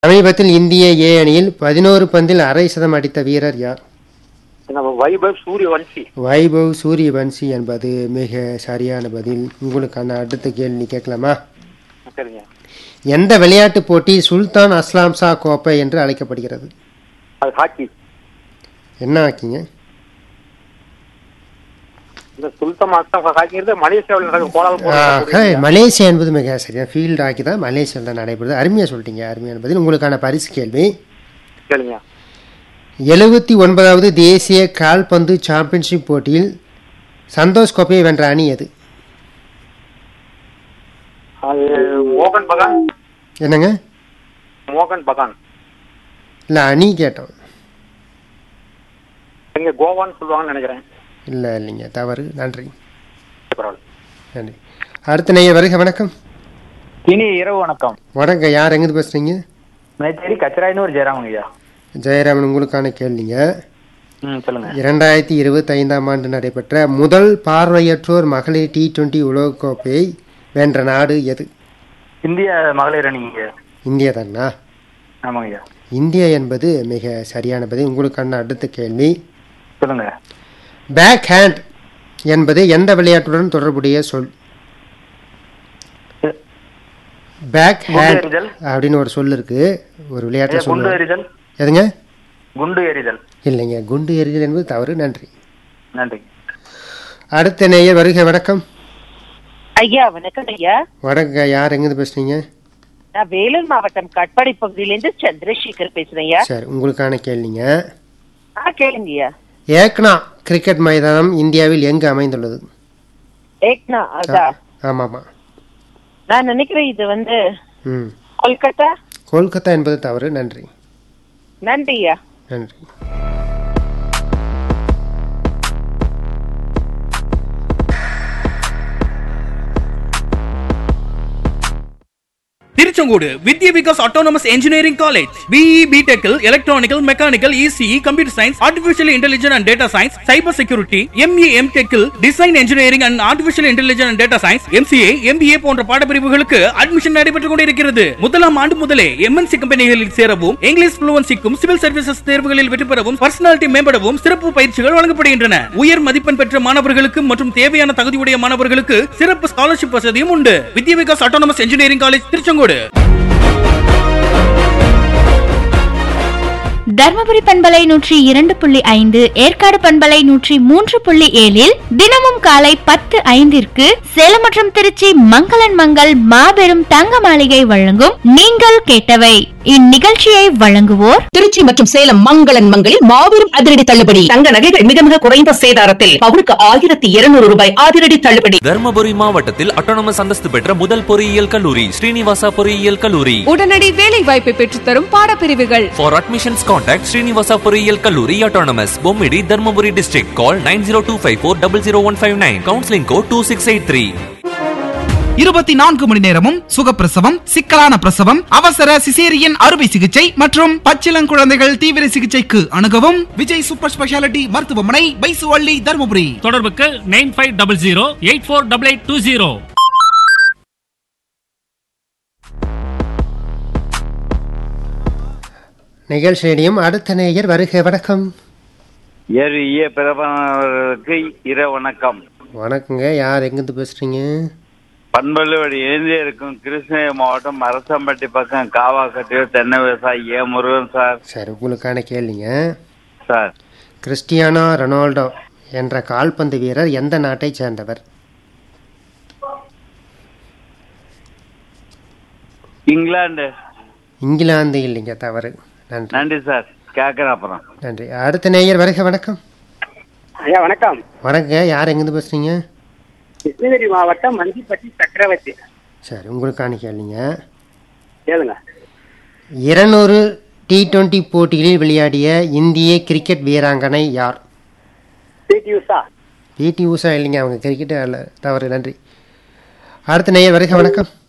சமீபத்தில் இந்திய ஏ அணியில் பதினோரு பந்தில் அரை சதம் அடித்த வீரர் யார் நம்ம வைபவ் சூரியவன்சி வைபவ் சூரியவன்சி என்பது மிக சரியான பதில் உங்களுக்கான அடுத்த கேள்வி கேட்கலாமா சரிங்க எந்த விளையாட்டுப் போட்டி சுல்தான் அஸ்லாம் ஷா கோப்பை என்று அழைக்கப்படுகிறது அது ஹாக்கி என்ன ஆக்கிங்க இந்த சுல்தான் மாஸ்டர் ஹாக்கிங்கிறது மலேசியாவில் நடக்கும் கோலாலம்பூர் ஆக, மலேசியா என்பது மிக சரியா ஃபீல்டு ஆக்கி தான் மலேசியாவில் நடைபெறுது அருமையாக சொல்லிட்டீங்க அருமையான பதில் உங்களுக்கான பரிசு கேள்வி கேளுங்க எழுபத்தி ஒன்பதாவது தேசிய கால்பந்து சாம்பியன்ஷிப் போட்டியில் சந்தோஷ் கோப்பையை வென்ற அணி எது அது மோகன் பகான் என்னங்க மோகன் பகான் இல்லை அணி கேட்டோம் எங்க கோவான்னு சொல்லுவாங்கன்னு நினைக்கிறேன் இல்லை இல்லைங்க தவறு நன்றி பரவாயில்ல நன்றி அடுத்த நேயர் வருக வணக்கம் இனி இரவு வணக்கம் வணக்கம் யார் எங்கிருந்து பேசுகிறீங்க மேச்சேரி கச்சராயின்னு ஒரு ஜெயராமன் ஐயா ஜெயராமன் உங்களுக்கான கேள்விங்க ம் சொல்லுங்க இரண்டாயிரத்தி இருபத்தி ஐந்தாம் ஆண்டு நடைபெற்ற முதல் பார்வையற்றோர் மகளிர் டி டுவெண்ட்டி உலகக்கோப்பையை வென்ற நாடு எது இந்திய மகளிர் அணி ஐயா இந்தியா தானா ஆமாங்க ஐயா இந்தியா என்பது மிக சரியான பதில் உங்களுக்கான அடுத்த கேள்வி சொல்லுங்க பேக் ஹேண்ட் என்பது எந்த விளையாட்டுடன் தொடர்புடைய சொல் பேக் குண்டு ஹேண்ட் எறிதல் அப்படின்னு ஒரு சொல் இருக்கு ஒரு விளையாட்டு ஐயா, குண்டு சொல்லுவாங்க எறிதல் எதுங்க குண்டு எறிதல் இல்லைங்க குண்டு எறிதல் என்பது தவறு நன்றி நன்றி அடுத்த நேயர் வருக வணக்கம் ஐயா வணக்கம் ஐயா வணக்கம் யார் எங்கிருந்து பேசுறீங்க நான் வேலூர் மாவட்டம் கட்பாடி பகுதியிலேருந்து சந்திரசேகர் பேசுறேன் ஐயா சரி உங்களுக்கான கேள்விங்க ஆ கேளுங்க ஐயா ஏக்னா கிரிக்கெட் மைதானம் இந்தியாவில் எங்கு அமைந்துள்ளது ஏக்னா அதா ஆமாமா நான் நினைக்கிறேன் இது வந்து ம் கொல்கத்தா கொல்கத்தா என்பது தவறு நன்றி நன்றி ஐயா நன்றி Tiruchengode Vidya Vikas autonomous engineering college BE பிடெக்கில் electrical mechanical ECE computer science artificial intelligence and data science cyber security ME M டெக்கில் design engineering and artificial intelligence and data science MCA MBA போன்ற பாடப்பிரிவுகளுக்கு அட்மிஷன் நடைபெற்றுக் கொண்டிருக்கிறது முதலாம் ஆண்டு முதலே எம்என்சி கம்பெனிகளில் சேரவும் இங்கிலீஷ் புளுவன்சிக்கும் சிவில் சர்வீசஸ் தேர்வுகளில் வெற்றி பெறவும் பர்சனாலிட்டி மேம்படவும் சிறப்பு பயிற்சிகள் வழங்கப்படுகின்றன உயர் மதிப்பெண் பெற்ற மாணவர்களுக்கு மற்றும் தேவையான தகுதியுடைய மாணவர்களுக்கு சிறப்பு ஸ்காலர்ஷிப் வசதியும் உண்டு Vidya Vikas autonomous engineering college Tiruchengode Dharmapuri பண்பலை நூற்றி இரண்டு புள்ளி ஐந்து ஏற்காடு பண்பலை நூற்றி மூன்று புள்ளி ஏழில் தினமும் காலை பத்து ஐந்திற்கு சேலம் மற்றும் திருச்சி மங்களன் மங்கள் மாபெரும் தங்க மாளிகை வழங்கும் நீங்கள் கேட்டவை இந்நிகழ்ச்சியை வழங்குவோர் திருச்சி மற்றும் சேலம் மங்களன் மங்களில் மாபெரும் அதிரடி தள்ளுபடி தங்க நகைகள் மிக மிக குறைந்த சேதாரத்தில் பவுனுக்கு ஆயிரத்தி இருநூறு ரூபாய் அதிரடி தள்ளுபடி தர்மபுரி மாவட்டத்தில் அட்டானமஸ் அந்தஸ்து பெற்ற முதல் பொறியியல் கல்லூரி ஸ்ரீனிவாசா பொறியியல் கல்லூரி உடனடி வேலை வாய்ப்பை பெற்றுத்தரும் பாடப்பிரிவுகள் ஃபார் அட்மிஷன்ஸ் கான்டாக்ட் ஸ்ரீனிவாசா பொறியியல் கல்லூரி autonomous Bommidi Dharmapuri district call nine zero two five four double zero one five nine counselling code two six eight three இருபத்தி நான்கு மணி நேரமும் சுகப்பிரசவம் சிக்கலான பிரசவம் அவசர சிசேரியன் அறுவை சிகிச்சை மற்றும் பச்சிளங்குழந்தைகள் தீவிர சிகிச்சைக்கு அணுகவும் விஜய் சூப்பர் ஸ்பெஷாலிட்டி மருத்துவமனை பைசுவள்ளி தருமபுரி தொடர்புக்கு nine five double zero eight four double eight two zero நிகழ்ச்சியிடையும் அடுத்த நேயர் வருக வணக்கம் ஏறிய பிரபலர்களுக்கு இர வணக்கம் வணக்கங்க யார் எங்கிருந்து பேசுறீங்க பண்பலுவடி எழுந்தே இருக்கும் கிருஷ்ணகிரி மாவட்டம் அரசம்பட்டி பக்கம் காவாக்கட்டியூர் தென்னை விவசாயி ஏ முருகன் சார் சரி உங்களுக்கான கேள்விங்க சார் கிறிஸ்டியானோ ரொனால்டோ என்ற கால்பந்து வீரர் எந்த நாட்டைச் சேர்ந்தவர் இங்கிலாந்து இங்கிலாந்து இல்லைங்க தவறு நன்றி நன்றி சார் கேட்குறேன் அப்புறம் நன்றி அடுத்த நேயர் வருக வணக்கம் ஐயா வணக்கம் வணக்கங்க யார் எங்கிருந்து பேசுறீங்க கிருஷ்ணகிரி மாவட்டம் மஞ்சிப்பட்டி சக்கரவர்த்தி சரி உங்களுக்கான கேள்விங்க கேளுங்க இருநூறு டி டுவெண்ட்டி போட்டிகளில் விளையாடிய இந்திய கிரிக்கெட் வீராங்கனை யார் பிடி உஷா பிடி உஷா இல்லைங்க அவங்க கிரிக்கெட் அல்ல தவறு நன்றி அடுத்த நேயர் வருக வணக்கம்